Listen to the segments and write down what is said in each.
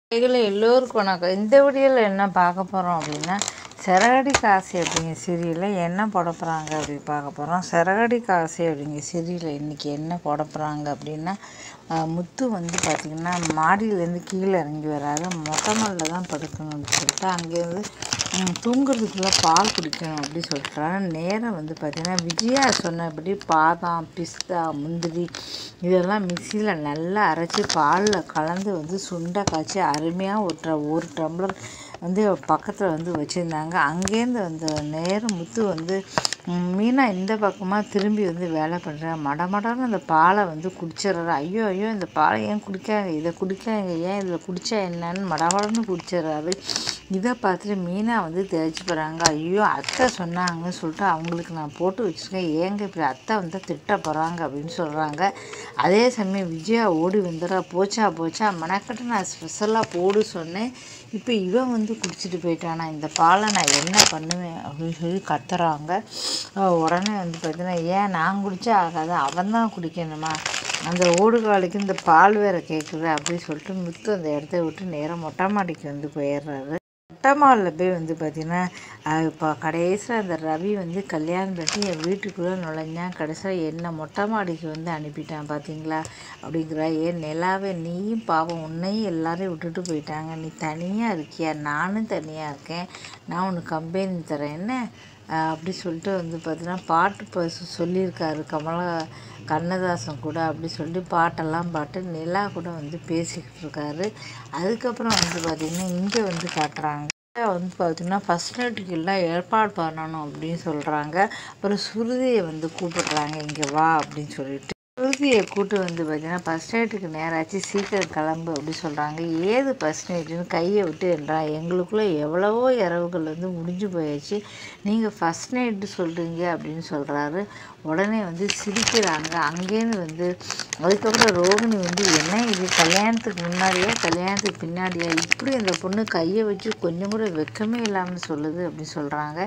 இதில் எல்லோருக்கும் வணக்கம் இந்த வீடியோவில் என்ன பார்க்க போகிறோம் அப்படின்னா சிறகடி காசி அப்படிங்கிற சீரியலில் என்ன போட போகிறாங்க அப்படி பார்க்க போகிறோம் சிறகடி காசி அப்படிங்கிற சீரியலில் இன்றைக்கி என்ன போட போகிறாங்க அப்படின்னா ஆஹ், முத்து வந்து பார்த்திங்கன்னா மாடியிலேருந்து கீழே இறங்கி வராரு மொட்டை மாடியில் தான் படுக்கணும்னு சொல்லிட்டு அங்கேருந்து ம், தூங்குறதுக்குள்ள பால் குடிக்கணும் அப்படி சொல்லிட்டாரு நேரம் வந்து பார்த்திங்கன்னா விஜயா சொன்னபடி பாதாம் பிஸ்தா முந்திரி இதெல்லாம் மிக்சியில் நல்லா அரைச்சி பாலில் கலந்து வந்து சுண்டை காய்ச்சி அருமையாக ஒரு ட- ஒரு டம்ளர் வந்து பக்கத்தில் வந்து வச்சுருந்தாங்க அங்கேருந்து வந்து நேரம் முத்து வந்து ம், மீனா இந்த பக்கமாக திரும்பி வந்து வேலை பண்ணுறேன் மடமடன்னு அந்த பாலை வந்து குடிச்சிடுறாரு ஐயோ ஐயோ இந்த பாலை ஏன் குடிக்காங்க இதை குடிக்காங்க ஏன் இதில் குடித்தா என்னன்னு மடமடன்னு குடிச்சிடுறாரு இதை பார்த்துட்டு மீனா வந்து தேய்ச்சி போகிறாங்க ஐயோ அத்தை சொன்னாங்கன்னு சொல்லிட்டு அவங்களுக்கு நான் போட்டு வச்சுருக்கேன் ஏங்க இப்படி அத்தை வந்து திட்ட போகிறாங்க அப்படின்னு சொல்கிறாங்க அதே சமயம் விஜயா ஓடி வந்துடுறா போச்சா போச்சா மனக்கட்டு நான் ஸ்பெஷலாக போடு சொன்னேன் இப்போ இவன் வந்து குடிச்சிட்டு போயிட்டானா இந்த பாலை நான் என்ன பண்ணுவேன் அப்படின்னு சொல்லி கத்துறாங்க அஹ் உடனே வந்து பார்த்தீங்கன்னா ஏன் நான் குடிச்சா ஆகாது அவன் தான் குடிக்கணுமா அந்த ஓடுகாலுக்கு இந்த பால் வேற கேட்குது அப்படின்னு சொல்லிட்டு முத்து அந்த இடத்த விட்டு நேராக மொட்டை மாடிக்கு வந்து போயிடுறாரு மொட்டை மாடில் போய் வந்து பார்த்தீங்கன்னா இப்போ கடைசியில் அந்த ரவி வந்து கல்யாணம் பண்ணி என் வீட்டுக்குள்ளே நுழைஞ்சான் கடைசியில் என்னை மொட்டை மாடிக்கு வந்து அனுப்பிட்டான் பார்த்தீங்களா அப்படிங்கிற ஏன் நிலாவே நீயும் பாவம் உன்னையும் எல்லாரையும் விட்டுட்டு போயிட்டாங்க நீ தனியாக இருக்கியா நானும் தனியாக இருக்கேன் நான் உனக்கு கம்பெனி தரேன் என்ன ஆஹ் அப்படி சொல்லிட்டு வந்து பார்த்தீங்கன்னா பாட்டு இப்போ சொ- சொல்லியிருக்காரு கமலா கண்ணதாசன் கூட அப்படி சொல்லி பாட்டெல்லாம் பாட்டு நிலா கூட வந்து பேசிக்கிட்டு இருக்காரு அதுக்கப்புறம் வந்து பார்த்திங்கன்னா இங்கே வந்து காட்டுறாங்க வந்து பார்த்திங்கன்னா ஃபஸ்ட் நைட்டுக்கு எல்லாம் ஏற்பாடு பண்ணணும் அப்படின்னு சொல்கிறாங்க அப்புறம் சுருதியை வந்து கூப்பிடுறாங்க இங்கே வா அப்படின்னு சொல்லிட்டு சுருதியை கூட்டு வந்து பார்த்தீங்கன்னா ஃபஸ்ட் நைட்டுக்கு நேராச்சு சீக்கிரம் கிளம்பு அப்படி சொல்கிறாங்க ஏது ஃபஸ்ட் நைட்டுன்னு கையை விட்டு என்றா எங்களுக்குள்ளே எவ்வளவோ இரவுகள் வந்து முடிஞ்சு போயாச்சு நீங்கள் ஃபஸ்ட் நைட்டு சொல்கிறீங்க அப்படின்னு சொல்கிறாரு உடனே வந்து சிரிக்கிறாங்க அங்கேருந்து வந்து அதுக்கப்புறம் ரோகிணி வந்து என்ன இது கல்யாணத்துக்கு முன்னாடியா கல்யாணத்துக்கு பின்னாடியா இப்படி அந்த பொண்ணு கையை வச்சு கொஞ்சம் கூட வெக்கமே இல்லாமல் சொல்லுது அப்படின்னு சொல்கிறாங்க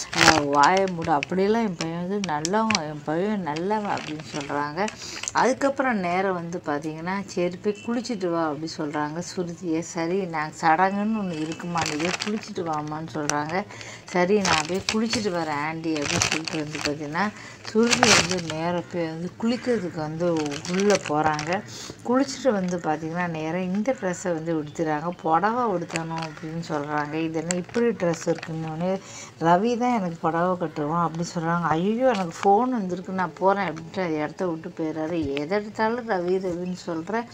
வாயை மூடு அப்படியெல்லாம் என் பையன் வந்து நல்லவன் என் பையன் நல்லவன் அப்படின்னு சொல்கிறாங்க அதுக்கப்புறம் நேரம் வந்து பார்த்தீங்கன்னா சரி போய் குளிச்சுட்டு வா அப்படி சொல்கிறாங்க சுருதியை சரி நான் சடங்குன்னு ஒன்று இருக்குமா நீ போய் குளிச்சுட்டு வாமான்னு சொல்கிறாங்க சரி நான் போய் குளிச்சுட்டு வரேன் ஆண்டி அப்படின்னு சொல்லிட்டு வந்து பார்த்தீங்கன்னா சுருதி வந்து நேராக போய் வந்து குளிக்கிறதுக்கு வந்து உள்ளே போகிறாங்க குளிச்சுட்டு வந்து பார்த்திங்கன்னா நேராக இந்த ட்ரெஸ்ஸை வந்து உடுத்துறாங்க புடவை உடுத்தணும் அப்படின்னு சொல்கிறாங்க இது என்ன இப்படி ட்ரெஸ் இருக்குன்னு ரவி தான் எனக்கு புடவை கட்டுவான் அப்படி சொல்கிறாங்க ஐயோ எனக்கு ஃபோன் வந்திருக்கு நான் போகிறேன் அப்படின்ட்டு அந்த இடத்த விட்டு போயிடுறாரு எதை எடுத்தாலும் ரவி ரவின்னு சொல்கிறேன்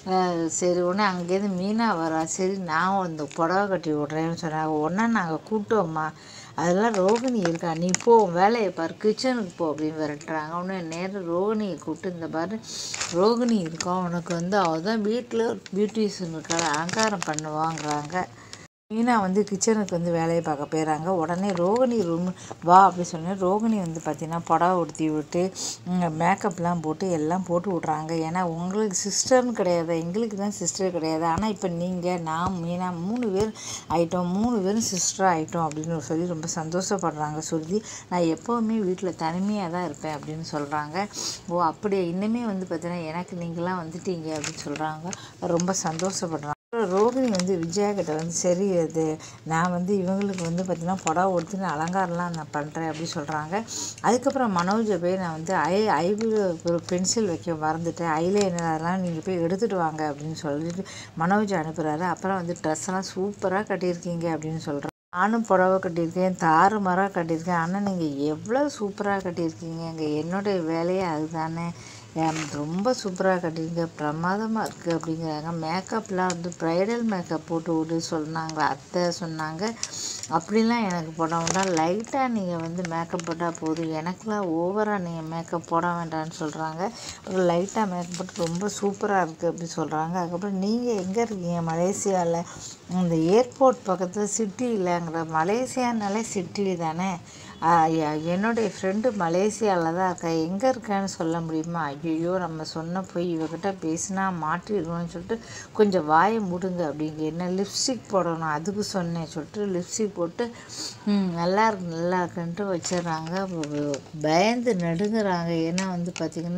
சரி உடனே அங்கேருந்து மீனா வரா சரி நான் இந்த புடவை கட்டி விட்றேன்னு சொன்னாங்க உடனே நாங்கள் கூட்டோம்மா அதெல்லாம் ரோகிணி இருக்கா நீ போ உன் வேலையை பாரு கிச்சனுக்கு போ அப்படின்னு விரட்டுறாங்க உடனே நேரம் ரோகிணியை கூப்பிட்டு இந்த பாரு ரோகிணி இருக்கா உனக்கு வந்து அவள் தான் வீட்டில் பியூட்டிஷியன் இருக்கா அலங்காரம் பண்ணுவாங்கிறாங்க மீனா வந்து கிச்சனுக்கு வந்து வேலையை பார்க்க போயிடறாங்க உடனே ரோகிணி ரூம் வா அப்படி சொன்னேன் ரோகிணி வந்து பார்த்தீங்கன்னா புடவை உடுத்தி விட்டு மேக்கப்லாம் போட்டு எல்லாம் போட்டு விட்றாங்க ஏன்னா உங்களுக்கு சிஸ்டர்னு கிடையாது எங்களுக்கு தான் சிஸ்டர் கிடையாது ஆனால் இப்போ நீங்கள் நான் மீனா மூணு பேர் ஆயிட்டோம் மூணு பேரும் சிஸ்டர் ஆயிட்டோம் அப்படின்னு சொல்லி ரொம்ப சந்தோஷப்படுறாங்க சுருதி நான் எப்போவுமே வீட்டில் தனிமையாக தான் இருப்பேன் அப்படின்னு சொல்கிறாங்க ஓ அப்படியே இன்னுமே வந்து பார்த்தீங்கன்னா எனக்கு நீங்களாம் வந்துட்டீங்க அப்படின்னு சொல்கிறாங்க ரொம்ப சந்தோஷப்படுறாங்க அப்புறம் ரோகிணி வந்து விஜயா கிட்ட வந்து சரி அது நான் வந்து இவங்களுக்கு வந்து பார்த்தீங்கன்னா புடவை உடுத்தின அலங்காரம்லாம் நான் பண்ணுறேன் அப்படி சொல்கிறாங்க அதுக்கப்புறம் மனோஜை போய் நான் வந்து ஐ ஐபிள் ஒரு பென்சில் வைக்க மறந்துட்டேன் ஐலைனர்லாம் நீங்கள் போய் எடுத்துகிட்டு வாங்க அப்படின்னு சொல்லிட்டு மனோஜ் அனுப்புகிறாரு அப்புறம் வந்து ட்ரெஸ் எல்லாம் சூப்பராக கட்டியிருக்கீங்க அப்படின்னு சொல்கிறேன் நானும் புடவை கட்டியிருக்கேன் தாறுமாறாக கட்டியிருக்கேன் ஆனால் நீங்கள் எவ்வளோ சூப்பராக கட்டியிருக்கீங்க இங்கே என்னுடைய வேலையே அதுதானே ஏன் ரொம்ப சூப்பராக கட்டியிருங்க பிரமாதமாக இருக்குது அப்படிங்கிறாங்க மேக்கப்லாம் வந்து ப்ரைடல் மேக்கப் போட்டு விடு சொன்னாங்க அத்தை சொன்னாங்க அப்படிலாம் எனக்கு போட வேண்டாம் லைட்டாக நீங்கள் வந்து மேக்கப் போட்டால் போதும் எனக்கெலாம் ஓவராக நீங்கள் மேக்கப் போட வேண்டாம்னு சொல்கிறாங்க ஒரு லைட்டாக மேக்கப் போட்டு ரொம்ப சூப்பராக இருக்குது அப்படி சொல்கிறாங்க அதுக்கப்புறம் நீங்கள் எங்கே இருக்கீங்க மலேசியாவில் இந்த ஏர்போர்ட் பக்கத்தில் சிட்டி இல்லைங்கிற மலேசியானாலே சிட்டி தானே ஆ, எ- என்னுடைய ஃப்ரெண்டு மலேசியாவில் தான் இருக்கா எங்கே இருக்கேன்னு சொல்ல முடியுமா ஐயோ நம்ம சொன்ன போய் இவகிட்ட பேசினா மாட்டிடுவோம்னு சொல்லிட்டு கொஞ்சம் வாயை மூடுங்க அப்படிங்க என்ன லிப்ஸ்டிக் போடணும் அதுக்கு சொன்னேன் சொல்லிட்டு லிப்ஸ்டிக் போட்டு ம், நல்லா இருக்கு நல்லா இருக்குன்ட்டு வச்சிடுறாங்க பயந்து நடுங்குறாங்க ஏன்னா வந்து பார்த்திங்கன்னா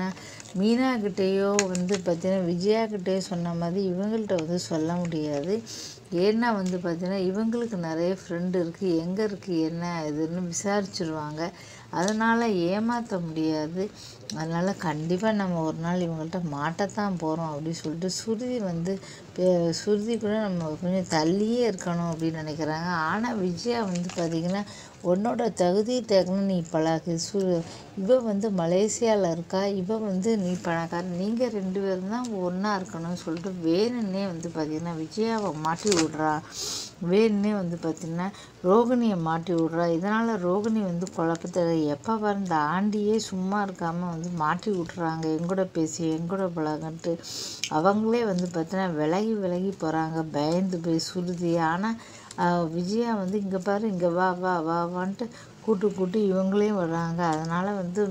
மீனாக்கிட்டேயோ வந்து பார்த்தீங்கன்னா விஜயாக்கிட்டேயோ சொன்ன மாதிரி இவங்கள்ட்ட வந்து சொல்ல முடியாது ஏன்னா வந்து பார்த்தீங்கன்னா இவங்களுக்கு நிறைய ஃப்ரெண்டு இருக்குது எங்கே இருக்குது என்ன இதுன்னு விசாரிச்சிருவாங்க அதனால் ஏமாற்ற முடியாது அதனால் கண்டிப்பாக நம்ம ஒரு நாள் இவங்கள்ட்ட மாட்டத்தான் போகிறோம் அப்படின்னு சொல்லிட்டு சுருதி வந்து பே- சுருதி கூட நம்ம கொஞ்சம் தள்ளியே இருக்கணும் அப்படின்னு நினைக்கிறாங்க ஆனால் விஜயா வந்து பார்த்திங்கன்னா உன்னோட தகுதி தகுந்த நீ பழகு சு இவ வந்து மலேசியாவில் இருக்கா இவ வந்து நீ பணக்கார நீங்கள் ரெண்டு பேரும் தான் ஒன்றா இருக்கணும்னு சொல்லிட்டு வேணுன்னே வந்து பார்த்திங்கன்னா விஜயாவை மாட்டி விட்றா வேணுன்னே வந்து பார்த்திங்கன்னா ரோகிணியை மாட்டி விட்றா இதனால் ரோகிணி வந்து குழப்பத்தில் எப்போ பாரு இந்த ஆண்டியே சும்மா இருக்காமல் வந்து மாட்டி விட்றாங்க எங்கூட பேசி எங்கூட பழகன்ட்டு அவங்களே வந்து பார்த்தீங்கன்னா விலகி விலகி போகிறாங்க பயந்து போய் சுருதி ஆனால் விஜயா வந்து இங்கே பாரு இங்கே வா வா வா வான்ட்டு கூட்டு கூட்டு இவங்களையும் வர்றாங்க அதனால் வந்து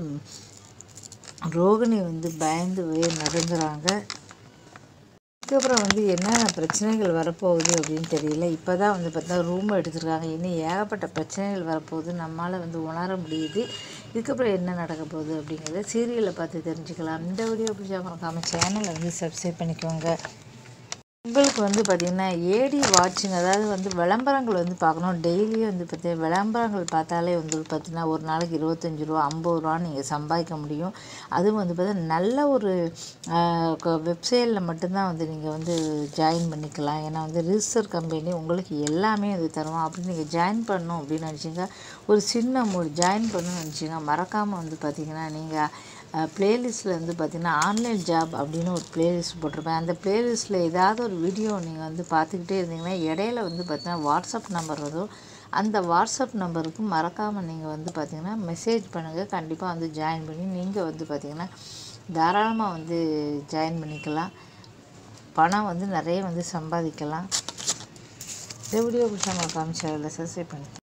ரோகிணி வந்து பயந்து போய் நடுங்குறாங்க அதுக்கப்புறம் வந்து என்னென்ன பிரச்சனைகள் வரப்போகுது அப்படின்னு தெரியல இப்போ தான் வந்து பார்த்தா ரூம் எடுத்திருக்காங்க இன்னும் ஏகப்பட்ட பிரச்சனைகள் வரப்போகுது நம்மளால் வந்து உணர முடியுது இதுக்கப்புறம் என்ன நடக்க போகுது அப்படிங்கிறத சீரியலை பார்த்து தெரிஞ்சுக்கலாம் இந்த வீடியோ பிடிச்சா மறக்காம சேனலை வந்து சப்ஸ்கிரைப் பண்ணிக்கோங்க உங்களுக்கு வந்து பார்த்திங்கன்னா ஏடி வாட்சிங் அதாவது வந்து விளம்பரங்கள் வந்து பார்க்கணும் டெய்லியும் வந்து பார்த்தீங்கன்னா விளம்பரங்கள் பார்த்தாலே வந்து பார்த்திங்கன்னா ஒரு நாளைக்கு இருபத்தஞ்சி ரூபா ஐம்பது ரூபா நீங்கள் சம்பாதிக்க முடியும் அதுவும் வந்து பார்த்தீங்கன்னா நல்ல ஒரு வெப்சைட்டில் மட்டும்தான் வந்து நீங்கள் வந்து ஜாயின் பண்ணிக்கலாம் ஏன்னா வந்து ரிஜிஸ்டர் கம்பெனி உங்களுக்கு எல்லாமே அது தருவோம் அப்படி நீங்கள் ஜாயின் பண்ணணும் அப்படின்னு நினச்சிங்க ஒரு சின்ன மொழி ஜாயின் பண்ணணும்னு நினச்சிங்க மறக்காமல் வந்து பார்த்திங்கன்னா நீங்கள் ப்ளேலிஸ்ட்டில் வந்து பார்த்திங்கன்னா ஆன்லைன் ஜாப் அப்படின்னு ஒரு ப்ளேலிஸ்ட் போட்டிருப்பேன் அந்த ப்ளேலிஸ்ட்டில் ஏதாவது ஒரு வீடியோ நீங்கள் வந்து பார்த்துக்கிட்டே இருந்தீங்கன்னா இடையில வந்து பார்த்தீங்கன்னா வாட்ஸ்அப் நம்பர் வரும் அந்த வாட்ஸ்அப் நம்பருக்கு மறக்காமல் நீங்கள் வந்து பார்த்தீங்கன்னா மெசேஜ் பண்ணுங்கள் கண்டிப்பாக வந்து ஜாயின் பண்ணி நீங்கள் வந்து பார்த்தீங்கன்னா தாராளமாக வந்து ஜாயின் பண்ணிக்கலாம் பணம் வந்து நிறைய வந்து சம்பாதிக்கலாம் இந்த வீடியோ பிடிச்சா மறக்காமல் சேனலில் சப்ஸ்கிரைப் பண்ணி